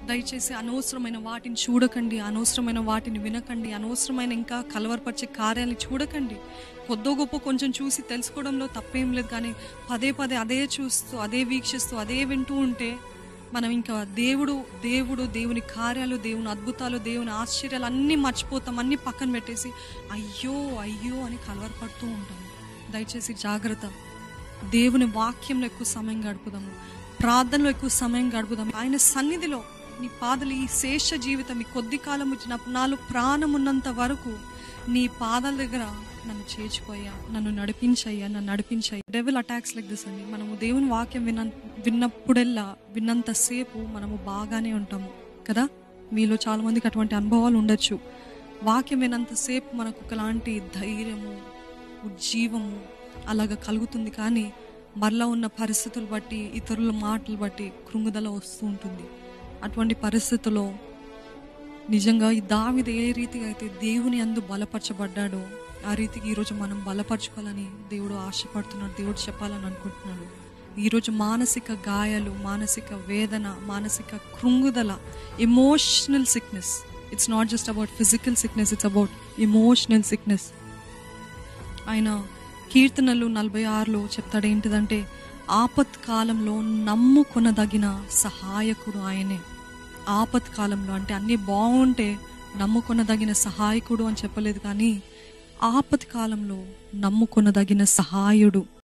దయచేసి అనవసరమైన వాటిని చూడకండి అనవసరమైన వాటిని వినకండి అనవసరమైన ఇంకా కలవరపరిచే కార్యాలను చూడకండి కొద్దో గొప్ప కొంచెం చూసి తెలుసుకోవడంలో తప్పేం లేదు కానీ పదే పదే అదే చూస్తూ అదే వీక్షిస్తూ అదే వింటూ ఉంటే మనం ఇంకా దేవుడు దేవుడు దేవుని కార్యాలు దేవుని అద్భుతాలు దేవుని ఆశ్చర్యాలు అన్నీ మర్చిపోతాం అన్నీ పక్కన పెట్టేసి అయ్యో అయ్యో అని కలవరపడుతూ ఉంటాం దయచేసి జాగ్రత్త దేవుని వాక్యంలో ఎక్కువ సమయం గడుపుదాము ప్రార్థనలో ఎక్కువ సమయం గడుపుదాము ఆయన సన్నిధిలో నీ పాదలు ఈ శేష జీవితం ఈ కొద్ది కాలం వచ్చిన నాలో ప్రాణం ఉన్నంత వరకు నీ పాదాల దగ్గర నన్ను చేర్చిపోయా నన్ను నడిపించయ్యా నన్ను నడిపించయ్యా డెవిల్ అటాక్స్ లైక్ దిస్ అండి మనము దేవుని వాక్యం విన్న విన్నప్పుడెల్లా విన్నంతసేపు మనము బాగానే ఉంటాము కదా మీలో చాలా మందికి అటువంటి అనుభవాలు ఉండొచ్చు వాక్యం విన్నంతసేపు మనకు ఒకలాంటి ధైర్యము ఉజ్జీవము అలాగ కలుగుతుంది కానీ మరలా ఉన్న పరిస్థితులు బట్టి ఇతరుల మాటలు బట్టి కృంగుదల వస్తూ ఉంటుంది అటువంటి పరిస్థితుల్లో నిజంగా ఈ దావిద ఏ రీతిగా అయితే దేవుని అందు బలపరచబడ్డాడో ఆ రీతికి ఈరోజు మనం బలపరచుకోవాలని దేవుడు ఆశపడుతున్నాడు దేవుడు చెప్పాలని అనుకుంటున్నాడు ఈరోజు మానసిక గాయాలు మానసిక వేదన మానసిక కృంగుదల emotional sickness it's not just about physical sickness it's about emotional sickness ఆయన కీర్తనలు నలభై ఆరులో చెప్తాడు ఏంటిదంటే ఆపత్ కాలంలో నమ్ముకొనదగిన సహాయకుడు ఆయనే ఆపత్ కాలంలో అంటే అన్నీ బాగుంటే నమ్ముకొనదగిన సహాయకుడు అని చెప్పలేదు కానీ ఆపత్ కాలంలో నమ్ముకొనదగిన సహాయుడు